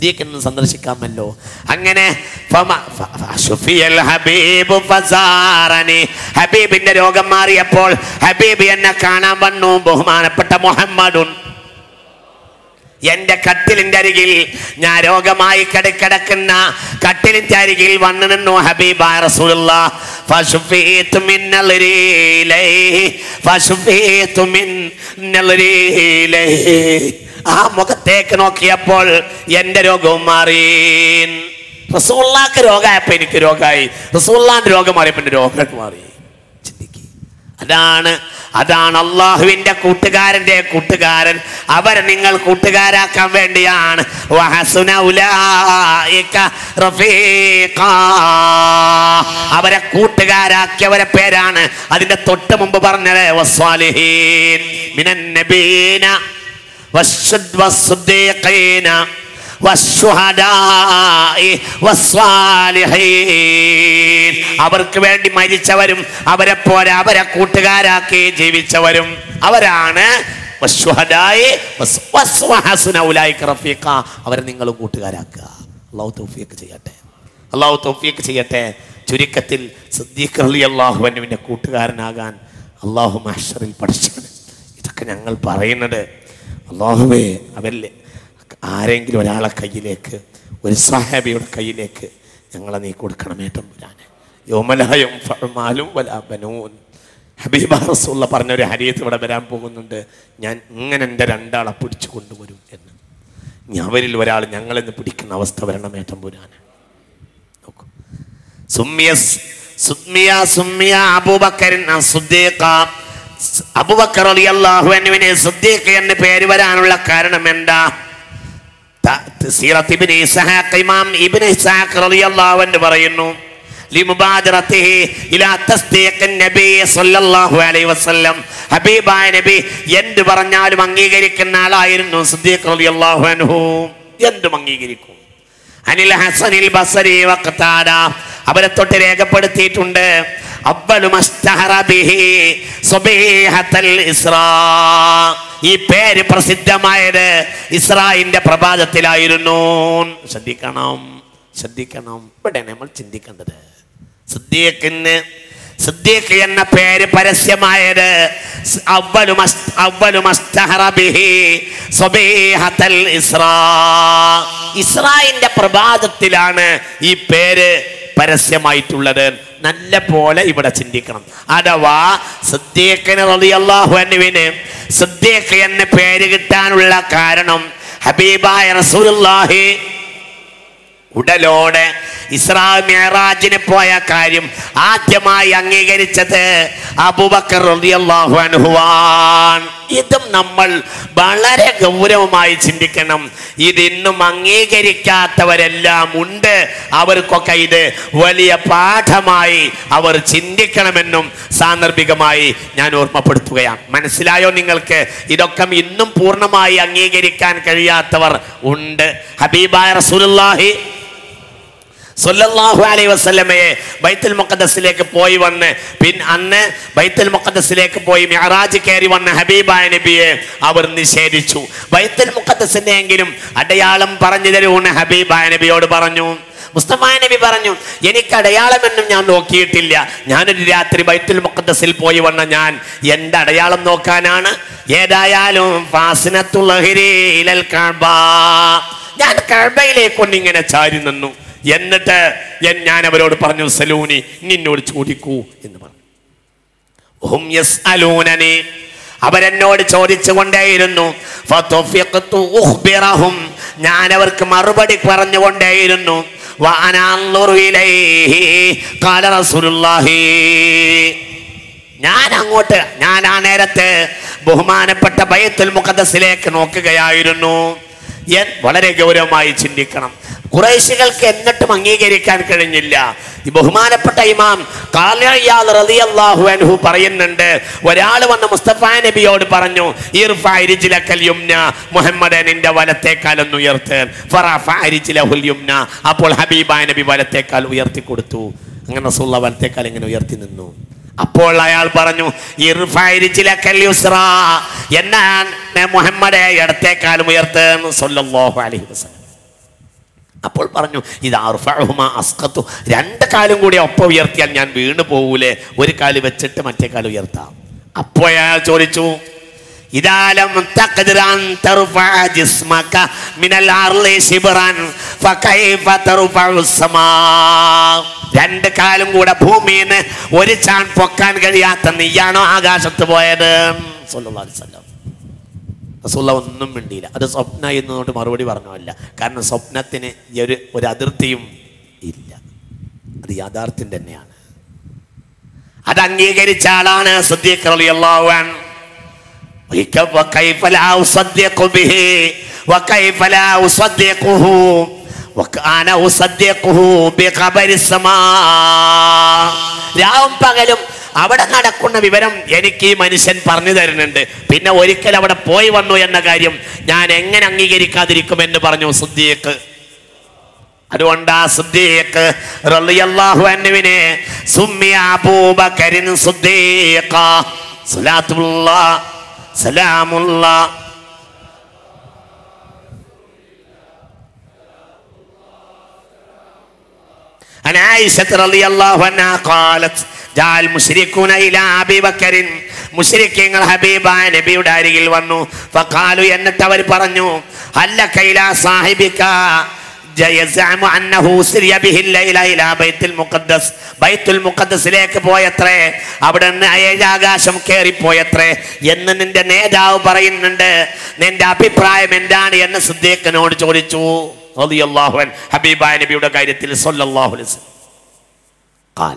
സിദ്ദീഖിനെ സന്ദർശിക്കാമല്ലോ അങ്ങനെ ഫമ- ഫ- ഫശുഫിയൽ ഹബീബു ഫസാറനി. ഹബീബിന്റെ രോഗം മാറിയപ്പോൾ ഹബീബ് എന്നെ കാണാൻ വന്നു ബഹുമാനപ്പെട്ട മുഹമ്മദുൻ എന്റെ കട്ടിലിന്റെ അരികിൽ ഞാൻ രോഗമായി കിടക്കിടക്കുന്ന കട്ടിലിന്റെ അരികിൽ വന്നു നിന്നു ഹബീബായ റസൂലുള്ള ഫശുഫീതു മിന്നൽ റീലൈഹി ഫശുഫീതു മിന്നൽ റീലൈഹി ആ മുഖത്തേക്ക് നോക്കിയപ്പോൾ എന്റെ രോഗവും മാറി റസൂള്ളാക്ക് രോഗമായപ്പോ എനിക്ക് രോഗമായി റസൂള്ളാന്റെ രോഗം മാറിയപ്പോ എന്റെ രോഗം മാറി ചിന്തിക്കുക അതാണ് അതാണ് അള്ളാഹുവിന്റെ കൂട്ടുകാരന്റെ കൂട്ടുകാരൻ അവരെ നിങ്ങൾ കൂട്ടുകാരാക്കാൻ വേണ്ടിയാണ് വഹസുന ഉലായിക റഫീഖാ. അവരെ കൂട്ടുകാരാക്കിയവരെ പേരാണ് അതിന്റെ തൊട്ട് മുമ്പ് പറഞ്ഞത് വസ്വാലിഹീൻ മിനൻ നബീന വസ്സുദ് വസ്സുദ്ദീഖീന വസ്സുഹദാഇ വസ്സാലിഹീൻ. അവർക്ക് വേണ്ടി മരിച്ചവരും അവരെ പോലെ അവരെ കൂട്ടുകാരാക്കി ജീവിച്ചവരും അവരാണ് വസ്സുഹദാഇ വസ്- വസ് വഹസുന ഉലൈക റഫീഖ. അവരെ നിങ്ങളും കൂട്ടുകാരാക്കുക അള്ളാഹു തൗഫീഖ് ചെയ്യട്ടെ അള്ളാഹു തൗഫീഖ് ചെയ്യട്ടെ ചുരുക്കത്തിൽ സിദ്ദീഖ് അലി അള്ളാഹുവിൻ്റെ കൂട്ടുകാരനാകാൻ അള്ളാഹു മഹ്ഷറിൽ പഠിച്ചത് ഇതൊക്കെ ഞങ്ങൾ പറയുന്നത് അള്ളാഹുവേ അവരിൽ ആരെങ്കിലും ഒരാളെ കയ്യിലേക്ക് ഒരു സഹാബിയുടെ കയ്യിലേക്ക് ഞങ്ങളെ നീ കൊടുക്കണമേ തമ്പുരാന് യോമലായും ഫഅ്മാലും വലാ ബനൂൻ ഹബീബ റസൂള്ള പറഞ്ഞൊരു ഹരിയത്ത് ഇവിടെ വരാൻ പോകുന്നുണ്ട് ഞാൻ ഇങ്ങനെ എൻ്റെ രണ്ടാളെ പിടിച്ചു കൊണ്ടുവരും എന്ന് ഇനി അവരിൽ ഒരാൾ ഞങ്ങളെന്ന് പിടിക്കുന്ന അവസ്ഥ വരണമേ തമ്പുരാന് നോക്കൂ സുമ്മിയ സുമ്മിയ സുമ്മിയ അബൂബക്കറിൻ സുദ്ദീഖ അബൂബക്കർ റളിയല്ലാഹു അൻഹുവിനെ സുദ്ദീഖ് എന്ന് പേര് വരാനുള്ള കാരണം എന്താ ത- സീറത്ത് ഇബ്നു ഇസ്ഹാഖ് ഇമാം ഇബ്നു ഇസ്ഹാഖ് റളിയല്ലാഹു അൻഹു പറയുന്നു ലിമുബാദറത്തിഹി ഇലാ തസ്ദീഖിൻ നബി സ്വല്ലല്ലാഹു അലൈഹി വസല്ലം ഹബീബായ നബി എന്ത് പറഞ്ഞാലും അംഗീകരിക്കുന്ന ആളായിരുന്നു സിദ്ദീഖ് റളിയല്ലാഹു അൻഹു എന്തും അംഗീകരിക്കും അനിൽ ഹസനിൽ ബസരി വഖതാദ അവരെ തൊട്ട് രേഖപ്പെടുത്തിയിട്ടുണ്ട് അവ്വലു മസ്തഹറ ബിഹി സുബീഹത്തൽ ഇസ്രാ ഈ പേര് പ്രസിദ്ധമായത് ഇസ്രായിന്റെ പ്രഭാതത്തിലായിരുന്നു ശ്രദ്ധിക്കണം ശ്രദ്ധിക്കണം ഇവിടെ നമ്മൾ ചിന്തിക്കേണ്ടത് സിദ്ദീഖിന് സിദ്ദീഖ് എന്ന പേര് പരസ്യമായത് സ് അവ്വലു മസ്- അവ്വലു മസ്തഹറ ബിഹി സുബീഹത്തൽ ഇസ്രാ ഇസ്രായിന്റെ പ്രഭാതത്തിലാണ് ഈ പേര് പരസ്യമായിട്ടുള്ളത് നല്ല പോലെ ഇവിടെ ചിന്തിക്കണം അഥവാ സിദ്ദീഖിന് റളിയല്ലാഹു അൻഹുവിന് സിദ്ദീഖ് എന്ന പേര് കിട്ടാനുള്ള കാരണം ഹബീബായ റസൂലുള്ളാഹി ഉടലോടെ ഇസ്രാ മേറാജിന് പോയ കാര്യം ആദ്യമായി അംഗീകരിച്ചത് അബൂബക്കർ റളിയല്ലാഹു അൻഹുവാൻ ഇതും നമ്മൾ വളരെ ഗൗരവമായി ചിന്തിക്കണം ഇതിന്നും അംഗീകരിക്കാത്തവരെല്ലാം ഉണ്ട് അവർക്കൊക്കെ ഇത് വലിയ പാഠമായി അവർ ചിന്തിക്കണമെന്നും സാന്ദർഭികമായി ഞാൻ ഓർമ്മപ്പെടുത്തുകയാണ് മനസ്സിലായോ നിങ്ങൾക്ക് ഇതൊക്കെ ഇന്നും പൂർണ്ണമായി അംഗീകരിക്കാൻ കഴിയാത്തവർ ഉണ്ട് ഹബീബായ റസൂലുള്ളാഹി സല്ലല്ലാഹു അലൈഹി വസല്ലമയെ ബൈത്തുൽ മുഖദ്ദസിലേക്ക് പോയി വന്ന് പിൻ അന്ന് ബൈത്തുൽ മുഖദ്ദസിലേക്ക് പോയി മിഅറാജ് കയറി വന്ന ഹബീബായ നബിയെ അവർ നിഷേധിച്ചു ബൈത്തുൽ മുഖദ്ദസിന്റെ എങ്കിലും അടയാളം പറഞ്ഞു തരൂന്ന് ഹബീബായ നബിയോട് പറഞ്ഞു മുസ്തഫ നബി പറഞ്ഞു എനിക്ക് അടയാളമെന്നും ഞാൻ നോക്കിയിട്ടില്ല ഞാനൊരു രാത്രി ബൈത്തുൽ മുഖദ്ദസിൽ പോയി വന്ന ഞാൻ എന്റെ അടയാളം നോക്കാനാണ് ഏതായാലും ഫാസിനത്തുൽ ഇലൽ കഅബ ഞാൻ കഅബയിലേക്ക് ഒന്നിങ്ങനെ ചാരി നിന്നു എന്നിട്ട് എൻ- ഞാൻ അവരോട് പറഞ്ഞു സലൂനി നിന്നോട് ചോദിക്കൂ എന്ന് പറഞ്ഞു ഹും യസ്അലൂനനി അവരെന്നോട് ചോദിച്ചു കൊണ്ടേയിരുന്നു ഫതുഫിഖ്തു ഉഖ്ബിറഹും ഞാൻ അവർക്ക് മറുപടി പറഞ്ഞുകൊണ്ടേയിരുന്നു വഅന അൻളുറു ഇലൈഹി ഖാല റസൂലുള്ളാഹി ഞാൻ അങ്ങോട്ട് ഞാൻ ആ നേരത്ത് ബഹുമാനപ്പെട്ട ബൈത്തുൽ മുഖദ്ദസിലേക്ക് നോക്കുകയായിരുന്നു എൻ വളരെ ഗൗരവമായി ചിന്തിക്കണം കുറേശികൾക്ക് എന്നിട്ടും അംഗീകരിക്കാൻ കഴിഞ്ഞില്ല ഈ ബഹുമാനപ്പെട്ട ഇമാം കാലിയാൽ റളിയല്ലാഹു അൻഹു പറയുന്നുണ്ട് ഒരാൾ വന്ന് മുസ്തഫ നബിയോട് പറഞ്ഞു ഇർഫഅ രിജ്ലക്കൽ യുംന മുഹമ്മദ് നിന്റെ വലത്തേക്കാലൊന്ന് ഉയർത്ത് ഫറഫഅ രിജ്ലഹുൽ യുംന അപ്പോൾ ഹബീബായ നബി വലത്തേക്കാൽ ഉയർത്തി കൊടുത്തു അങ്ങനെ റസൂലുള്ള വലത്തേക്കാൽ ഇങ്ങനെ ഉയർത്തി നിന്നു അപ്പോൾ അയാൾ പറഞ്ഞു ഇർഫഅ രിജ്ലക്കൽ യുസ്റാ എന്നാ മുഹമ്മദെ ഇടത്തേക്കാലും ഉയർത്തുന്നു സല്ലല്ലാഹു അലൈഹി വസല്ലം അപ്പോൾ പറഞ്ഞു ഇത് അർഫഅഹുമ അസ്ഖത്തു രണ്ട് കാലും കൂടി ഒപ്പം ഉയർത്തിയാൽ ഞാൻ വീണ് പോകൂലേ ഒരു കാല് വെച്ചിട്ട് മറ്റേ കാല് ഉയർത്താം അപ്പോൾ അയാൾ ചോദിച്ചു ഇതാലം തഖ്ദിർ അൻ തർഫഅ ജിസ്മക മിനൽ അർളി ശിബ്റൻ ഫകൈഫ തർഫഉ സമാ രണ്ട് കാലും കൂടെ ഭൂമിയിൽ നിന്ന് ഒരു ചാൺ പൊക്കാൻ കഴിയാത്ത നീയാണോ ആകാശത്ത് പോയത് സല്ലല്ലാഹു അലൈഹി വസല്ലം റസൂള്ള ഒന്നും മിണ്ടിയില്ല അത് സ്വപ്ന എന്നോട്ട് മറുപടി പറഞ്ഞല്ല കാരണം സ്വപ്നത്തിന് ഈ ഒരു ഒരു അതിർത്തിയും ഇല്ല അത് യാഥാർത്ഥ്യം തന്നെയാണ് അത് അംഗീകരിച്ച ആളാണ് സിദ്ദീഖ് റളിയല്ലാഹു അൻഹു وك- وكيف لا أصدق به وكيف لا أصدقه وأنا أصدقه بخبر السماء രാവും പകലും അവിടെ നടക്കുന്ന വിവരം എനിക്ക് ഈ മനുഷ്യൻ പറഞ്ഞു തരുന്നുണ്ട് പിന്നെ ഒരിക്കൽ അവിടെ പോയി വന്നു എന്ന കാര്യം ഞാൻ എങ്ങനെ അംഗീകരിക്കാതിരിക്കുമെന്ന് പറഞ്ഞു സുദ്ദീഖ് അതുകൊണ്ട് ആ സിദ്ദീഖ് റളിയല്ലാഹു അൻഹുവിനെ സുമ്മിയ അബൂബക്കറിൻ സിദ്ദീഖ സലാത്തുല്ലാ സലാമുല്ലാ عن عائشة رضي الله عنها قالت جاء المشركون إلى أبي بكر മുശ്രിക്കീങ്ങൾ ഹബീബായ നബിയുടെ അരികിൽ വന്നു ഫഖാലു എന്നിട്ട് അവർ പറഞ്ഞു അല്ല കൈല സാഹിബിക്ക يزعم أنه سري به الليلة إلى بيت المقدس ബൈത്തുൽ മുഖദ്സിലേക്ക് പോയത്രേ അവിടെ നിന്ന് ഏഴാകാശം കയറിപ്പോയത്രേ എന്ന് നിന്റെ നേതാവ് പറയുന്നുണ്ട് നിന്റെ അഭിപ്രായം എന്താണ് എന്ന് സിദ്ദീഖിനോട് ചോദിച്ചു റളിയല്ലാഹു അൻഹു ഹബീബായ നബിയുടെ കാര്യത്തിൽ സല്ലല്ലാഹു അലൈഹി വസല്ലം ഖാല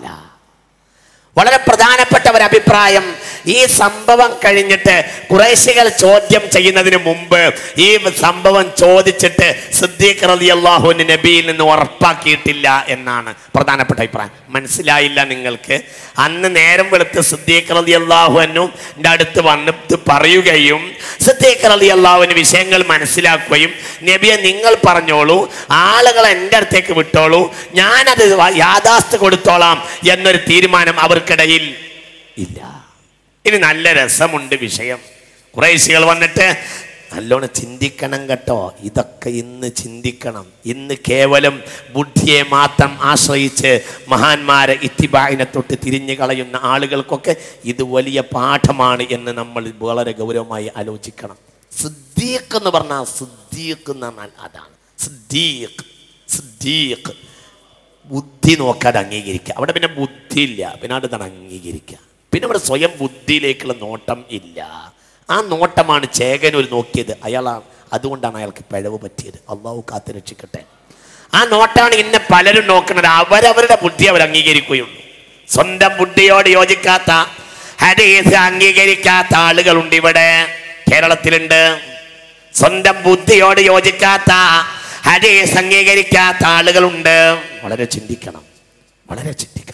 വളരെ പ്രധാനപ്പെട്ട ഒരു അഭിപ്രായം ഈ സംഭവം കഴിഞ്ഞിട്ട് കുറേശികൾ ചോദ്യം ചെയ്യുന്നതിന് മുമ്പ് ഈ സംഭവം ചോദിച്ചിട്ട് സിദ്ദീഖ് റലി അള്ളാഹുവിന് നബിയിൽ നിന്ന് ഉറപ്പാക്കിയിട്ടില്ല എന്നാണ് പ്രധാനപ്പെട്ട അഭിപ്രായം മനസ്സിലായില്ല നിങ്ങൾക്ക് അന്ന് നേരം വെളുത്ത് സിദ്ദീഖ് റലി അള്ളാഹുവിനും അടുത്ത് വന്നിട്ട് പറയുകയും സിദ്ദീഖ് റലി അള്ളാഹുവിന് വിഷയങ്ങൾ മനസ്സിലാക്കുകയും നബിയെ നിങ്ങൾ പറഞ്ഞോളൂ ആളുകളെ എൻ്റെ അടുത്തേക്ക് വിട്ടോളൂ ഞാനത് യാഥാസ്ഥ കൊടുത്തോളാം എന്നൊരു തീരുമാനം അവർക്കിടയിൽ ഇല്ല ഇനി നല്ല രസമുണ്ട് വിഷയം കുറേശികൾ വന്നിട്ട് നല്ലോണം ചിന്തിക്കണം കേട്ടോ ഇതൊക്കെ ഇന്ന് ചിന്തിക്കണം ഇന്ന് കേവലം ബുദ്ധിയെ മാത്രം ആശ്രയിച്ച് മഹാന്മാരെ ഇത്തിബായിനെ തൊട്ട് തിരിഞ്ഞു കളയുന്ന ആളുകൾക്കൊക്കെ ഇത് വലിയ പാഠമാണ് എന്ന് നമ്മൾ വളരെ ഗൗരവമായി ആലോചിക്കണം സിദ്ദീഖ് എന്ന് പറഞ്ഞാൽ സിദ്ദീഖ് എന്ന് പറഞ്ഞാൽ അതാണ് സിദ്ദീഖ് സിദ്ദീഖ് ബുദ്ധി നോക്കാതെ അംഗീകരിക്കുക അവിടെ പിന്നെ ബുദ്ധി ഇല്ല പിന്നെ അടുത്താണ് അംഗീകരിക്കുക പിന്നെ അവിടെ സ്വയം ബുദ്ധിയിലേക്കുള്ള നോട്ടം ഇല്ല ആ നോട്ടമാണ് ചേകനൂർ നോക്കിയത് അയാളാണ് അതുകൊണ്ടാണ് അയാൾക്ക് പിഴവ് പറ്റിയത് അള്ളാഹു കാത്തു രക്ഷിക്കട്ടെ ആ നോട്ടാണ് ഇന്നെ പലരും നോക്കുന്നത് അവരവരുടെ ബുദ്ധി അവർ അംഗീകരിക്കുകയുള്ളൂ സ്വന്തം ബുദ്ധിയോട് യോജിക്കാത്ത ഹരീസ് അംഗീകരിക്കാത്ത ആളുകളുണ്ട് ഇവിടെ കേരളത്തിലുണ്ട് സ്വന്തം ബുദ്ധിയോട് യോജിക്കാത്ത ഹരീസ് അംഗീകരിക്കാത്ത ആളുകളുണ്ട് വളരെ ചിന്തിക്കണം വളരെ ചിന്തിക്കണം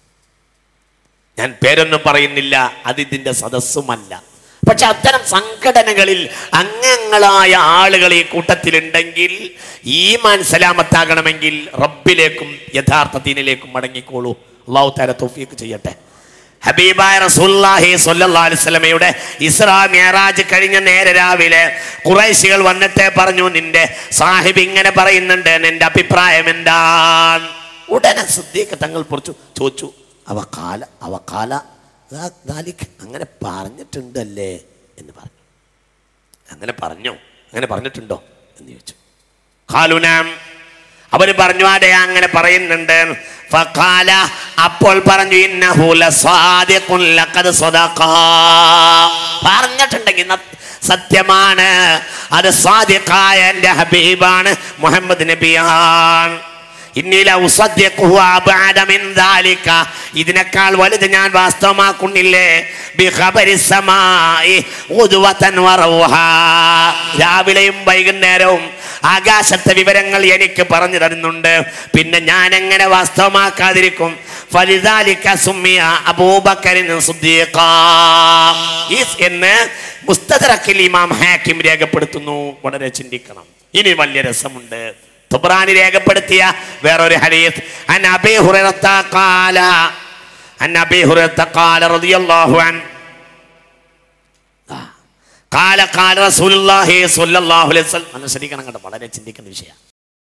ഞാൻ പേരൊന്നും പറയുന്നില്ല അത് ഇതിന്റെ സദസ്സുമല്ല പക്ഷെ അത്തരം സംഘടനകളിൽ അംഗങ്ങളായ ആളുകൾ ഈ കൂട്ടത്തിലുണ്ടെങ്കിൽ ഈ മനസ്സലാമത്താകണമെങ്കിൽ റബ്ബിലേക്കും യഥാർത്ഥ ദീനിലേക്കും മടങ്ങിക്കോളൂ അള്ളാഹു താര തോഫിയൊക്കെ ചെയ്യട്ടെ ഹബീബായ റസൂലുള്ളാഹി സ്വല്ലല്ലാഹു അലൈഹി വസല്ലമയുടെ ഇസ്രാ മിഅറാജ് കഴിഞ്ഞ നേരെ രാവിലെ ഖുറൈശികൾ വന്നിട്ട് പറഞ്ഞു നിന്റെ സാഹിബ് ഇങ്ങനെ പറയുന്നുണ്ട് നിന്റെ അഭിപ്രായം എന്താണ് ഉടനെ സിദ്ദീഖ് തങ്ങൾ പൊറിച്ചു ചോദിച്ചു അവ കാല അവ കാല ദാ- ദാലിക് അങ്ങനെ പറഞ്ഞിട്ടുണ്ടല്ലേ എന്ന് പറഞ്ഞു അങ്ങനെ പറഞ്ഞോ അങ്ങനെ പറഞ്ഞിട്ടുണ്ടോ എന്ന് ചോദിച്ചു ഖാലുനാം അവര് പറഞ്ഞു അതെ അങ്ങനെ പറയുന്നുണ്ട് ഫഖാല അപ്പോൾ പറഞ്ഞു ഇന്നഹു ലസാദിഖുൻ ലഖദ് സദഖാ പറഞ്ഞിട്ടുണ്ടെങ്കിൽ ന- സത്യമാണ് അത് സാദിഖായ എൻ്റെ ഹബീബാണ് മുഹമ്മദ് നബിയാണ് ഇന്നീല ഉസദ്യഖുഹു അബ്അദ മിൻ ദാലിക ഇതിനേക്കാൾ വലുത് ഞാൻ വാസ്തവമാക്കുന്നില്ലേ ബിഖബരി സമായി ഉദ്വതൻ വറൗഹാ രാവിലെയും വൈകുന്നേരവും ആകാശത്തെ വിവരങ്ങൾ എനിക്ക് പറഞ്ഞു തരുന്നുണ്ട് പിന്നെ ഞാൻ എങ്ങനെ വാസ്തവമാക്കാതിരിക്കും ഫലിദാലിക സുമ്മിയ അബൂബക്കറിൻ സിദ്ദീഖാ ഈസ് എന്ന് മുസ്തദറക്കിൽ ഇമാം ഹാക്കിം രേഖപ്പെടുത്തുന്നു വളരെ ചിന്തിക്കണം ഇനി വലിയ രസമുണ്ട് തുബ്രാനി രേഖപ്പെടുത്തിയ വേറൊരു ഹദീസ് അൻ അബീ ഹുറൈറത്ത ഖാല അൻ അബീ ഹുറൈറത്ത ഖാല റളിയല്ലാഹു അൻ ഖാല ഖാല റസൂലുള്ളാഹി സ്വല്ലല്ലാഹു അലൈഹി വസല്ലം അനുസരിക്കണം കേട്ടോ വളരെ ചിന്തിക്കുന്ന വിഷയം